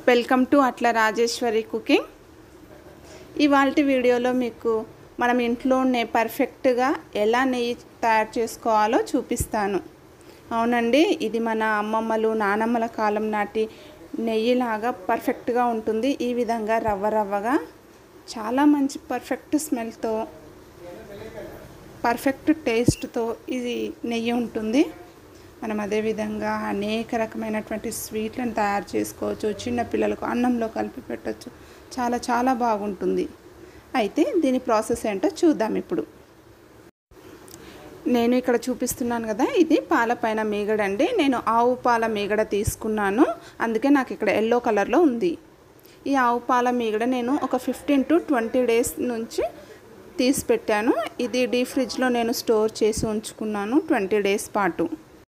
welcome to అట్ల Rajeshwari cooking ఇవాళ వీడియోలో మీకు మనం ఇంట్లోనే పర్ఫెక్ట్గా ఎలా నెయ్యి తయారు చేసుకోవాలో చూపిస్తాను అవునండి ఇది మన అమ్మమ్మలు నానమ్మల కాలం నాటి నెయ్యిలాగా పర్ఫెక్ట్గా ఉంటుంది ఈ విధంగా రవ్వ రవ్వగా చాలా మంచి పర్ఫెక్ట్ స్మెల్తో పర్ఫెక్ట్ టేస్ట్తో ఇది నెయ్యి ఉంటుంది మనం అదేవిధంగా అనేక రకమైనటువంటి స్వీట్లను తయారు చేసుకోవచ్చు చిన్న పిల్లలకు అన్నంలో కలిపి పెట్టచ్చు చాలా చాలా బాగుంటుంది అయితే దీని ప్రాసెస్ ఏంటో చూద్దాం ఇప్పుడు నేను ఇక్కడ చూపిస్తున్నాను కదా ఇది పాలపైన మీగడ అండి నేను ఆవు పాల మీగడ తీసుకున్నాను అందుకే నాకు ఇక్కడ ఎల్లో కలర్లో ఉంది ఈ ఆవు పాల మీగడ నేను ఒక ఫిఫ్టీన్ టు ట్వంటీ డేస్ నుంచి తీసి పెట్టాను ఇది డీ ఫ్రిడ్జ్లో నేను స్టోర్ చేసి ఉంచుకున్నాను ట్వంటీ డేస్ పాటు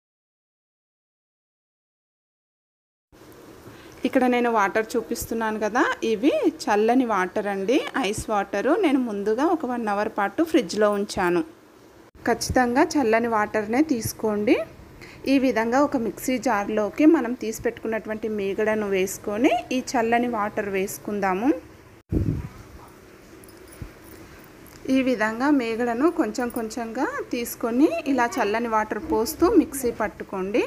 ఇక్కడ నేను వాటర్ చూపిస్తున్నాను కదా ఇవి చల్లని వాటర్ అండి ఐస్ వాటరు నేను ముందుగా ఒక వన్ అవర్ పాటు ఫ్రిడ్జ్లో ఉంచాను ఖచ్చితంగా చల్లని వాటర్నే తీసుకోండి ఈ విధంగా ఒక మిక్సీ జార్లోకి మనం తీసి పెట్టుకున్నటువంటి మీగడను వేసుకొని ఈ చల్లని వాటర్ వేసుకుందాము ఈ విధంగా మేగడను కొంచెం కొంచెంగా తీసుకొని ఇలా చల్లని వాటర్ పోస్తూ మిక్సీ పట్టుకోండి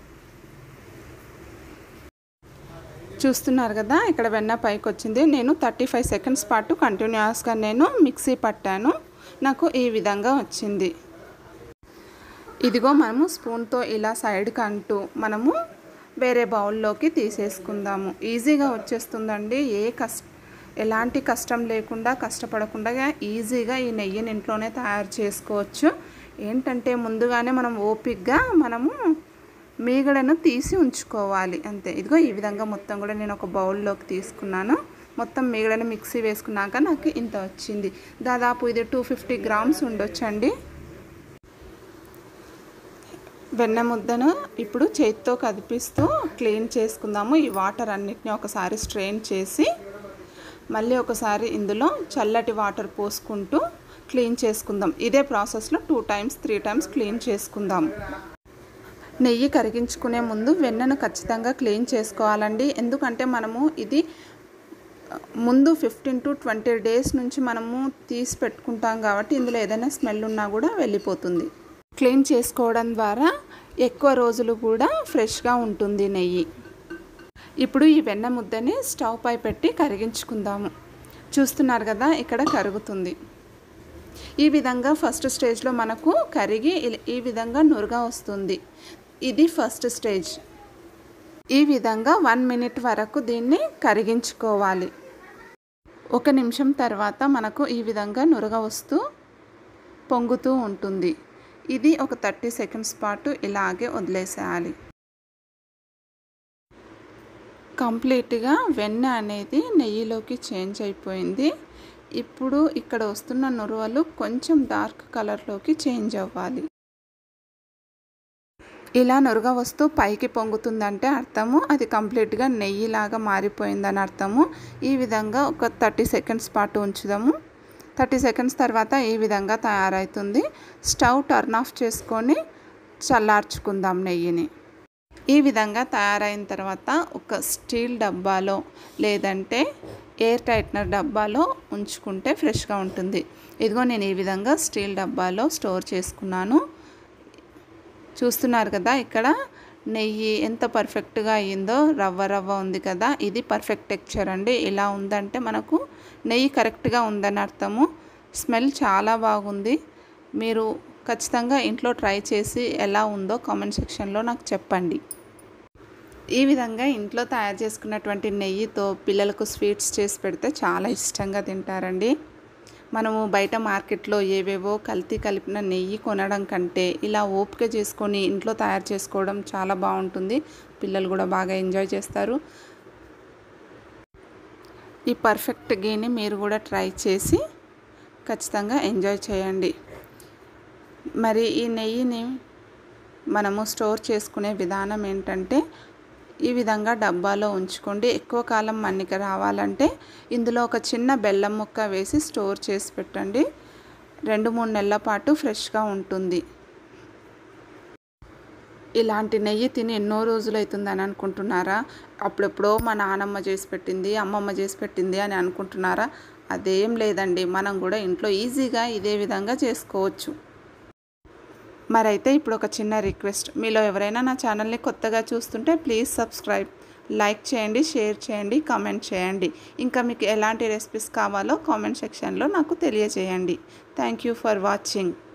చూస్తున్నారు కదా ఇక్కడ వెన్న పైకి వచ్చింది నేను థర్టీ ఫైవ్ సెకండ్స్ పాటు కంటిన్యూస్గా నేను మిక్సీ పట్టాను నాకు ఈ విధంగా వచ్చింది ఇదిగో మనము స్పూన్తో ఇలా సైడ్కి అంటూ మనము వేరే బౌల్లోకి తీసేసుకుందాము ఈజీగా వచ్చేస్తుందండి ఏ కష్ట ఎలాంటి కష్టం లేకుండా కష్టపడకుండా ఈజీగా ఈ నెయ్యిని ఇంట్లోనే తయారు చేసుకోవచ్చు ఏంటంటే ముందుగానే మనం ఓపిక్గా మనము మీగడను తీసి ఉంచుకోవాలి అంతే ఇదిగో ఈ విధంగా మొత్తం కూడా నేను ఒక బౌల్లోకి తీసుకున్నాను మొత్తం మీగడను మిక్సీ వేసుకున్నాక నాకు ఇంత వచ్చింది దాదాపు ఇది టూ ఫిఫ్టీ గ్రామ్స్ ఉండొచ్చండి వెన్న ముద్దను ఇప్పుడు చేతితో కదిపిస్తూ క్లీన్ చేసుకుందాము ఈ వాటర్ అన్నిటిని ఒకసారి స్ట్రెయిన్ చేసి మళ్ళీ ఒకసారి ఇందులో చల్లటి వాటర్ పోసుకుంటూ క్లీన్ చేసుకుందాం ఇదే ప్రాసెస్లో two times three times clean చేసుకుందాం నెయ్యి కరిగించుకునే ముందు వెన్నను ఖచ్చితంగా క్లీన్ చేసుకోవాలండి ఎందుకంటే మనము ఇది ముందు ఫిఫ్టీన్ టు ట్వంటీ డేస్ నుంచి మనము తీసి పెట్టుకుంటాం కాబట్టి ఇందులో ఏదైనా స్మెల్ ఉన్నా కూడా వెళ్ళిపోతుంది క్లీన్ చేసుకోవడం ద్వారా ఎక్కువ రోజులు కూడా ఫ్రెష్గా ఉంటుంది నెయ్యి ఇప్పుడు ఈ వెన్న ముద్దని స్టవ్ పై పెట్టి కరిగించుకుందాము చూస్తున్నారు కదా ఇక్కడ కరుగుతుంది ఈ విధంగా ఫస్ట్ స్టేజ్లో మనకు కరిగి ఈ విధంగా నురుగా వస్తుంది ఇది ఫస్ట్ స్టేజ్ ఈ విధంగా వన్ మినిట్ వరకు దీన్ని కరిగించుకోవాలి ఒక నిమిషం తర్వాత మనకు ఈ విధంగా నురగ వస్తూ పొంగుతూ ఉంటుంది ఇది ఒక థర్టీ సెకండ్స్ పాటు ఇలాగే వదిలేసేయాలి కంప్లీట్గా వెన్న అనేది నెయ్యిలోకి చేంజ్ అయిపోయింది ఇప్పుడు ఇక్కడ వస్తున్న నురువలు కొంచెం డార్క్ కలర్లోకి చేంజ్ అవ్వాలి ఇలా నురుగ వస్తూ పైకి పొంగుతుందంటే అర్థము అది కంప్లీట్గా నెయ్యిలాగా మారిపోయిందని అర్థము ఈ విధంగా ఒక థర్టీ సెకండ్స్ పాటు ఉంచుదాము థర్టీ సెకండ్స్ తర్వాత ఈ విధంగా తయారవుతుంది స్టవ్ టర్న్ ఆఫ్ చేసుకొని చల్లార్చుకుందాం నెయ్యిని ఈ విధంగా తయారైన తర్వాత ఒక స్టీల్ డబ్బాలో లేదంటే ఎయిర్ టైట్నర్ డబ్బాలో ఉంచుకుంటే ఫ్రెష్గా ఉంటుంది ఇదిగో నేను ఈ విధంగా స్టీల్ డబ్బాలో స్టోర్ చేసుకున్నాను చూస్తున్నారు కదా ఇక్కడ నెయ్యి ఎంత పర్ఫెక్ట్గా అయ్యిందో రవ్వ రవ్వ ఉంది కదా ఇది పర్ఫెక్ట్ టెక్చర్ అండి ఇలా ఉందంటే మనకు నెయ్యి కరెక్ట్గా ఉందని అర్థము స్మెల్ చాలా బాగుంది మీరు ఖచ్చితంగా ఇంట్లో ట్రై చేసి ఎలా ఉందో కామెంట్ సెక్షన్లో నాకు చెప్పండి ఈ విధంగా ఇంట్లో తయారు చేసుకున్నటువంటి నెయ్యితో పిల్లలకు స్వీట్స్ చేసి పెడితే చాలా ఇష్టంగా తింటారండి మనము బయట మార్కెట్లో ఏవేవో కల్తీ కలిపిన నెయ్యి కొనడం కంటే ఇలా ఓపిక చేసుకొని ఇంట్లో తయారు చేసుకోవడం చాలా బాగుంటుంది పిల్లలు కూడా బాగా ఎంజాయ్ చేస్తారు ఈ పర్ఫెక్ట్ గీని మీరు కూడా ట్రై చేసి ఖచ్చితంగా ఎంజాయ్ చేయండి మరి ఈ నెయ్యిని మనము స్టోర్ చేసుకునే విధానం ఏంటంటే ఈ విధంగా డబ్బాలో ఉంచుకోండి ఎక్కువ కాలం మన్నిక రావాలంటే ఇందులో ఒక చిన్న బెల్లం ముక్క వేసి స్టోర్ చేసి పెట్టండి రెండు మూడు నెలల పాటు ఫ్రెష్గా ఉంటుంది ఇలాంటి నెయ్యి తిని ఎన్నో రోజులు అవుతుందని అనుకుంటున్నారా అప్పుడెప్పుడో మా నానమ్మ చేసి పెట్టింది అమ్మమ్మ చేసి పెట్టింది అని అనుకుంటున్నారా అదేం లేదండి మనం కూడా ఇంట్లో ఈజీగా ఇదే విధంగా చేసుకోవచ్చు మరైతే ఇప్పుడు ఒక చిన్న రిక్వెస్ట్ మీలో ఎవరైనా నా ఛానల్ని కొత్తగా చూస్తుంటే ప్లీజ్ సబ్స్క్రైబ్ లైక్ చేయండి షేర్ చేయండి కామెంట్ చేయండి ఇంకా మీకు ఎలాంటి రెసిపీస్ కావాలో కామెంట్ సెక్షన్లో నాకు తెలియజేయండి థ్యాంక్ యూ ఫర్ వాచింగ్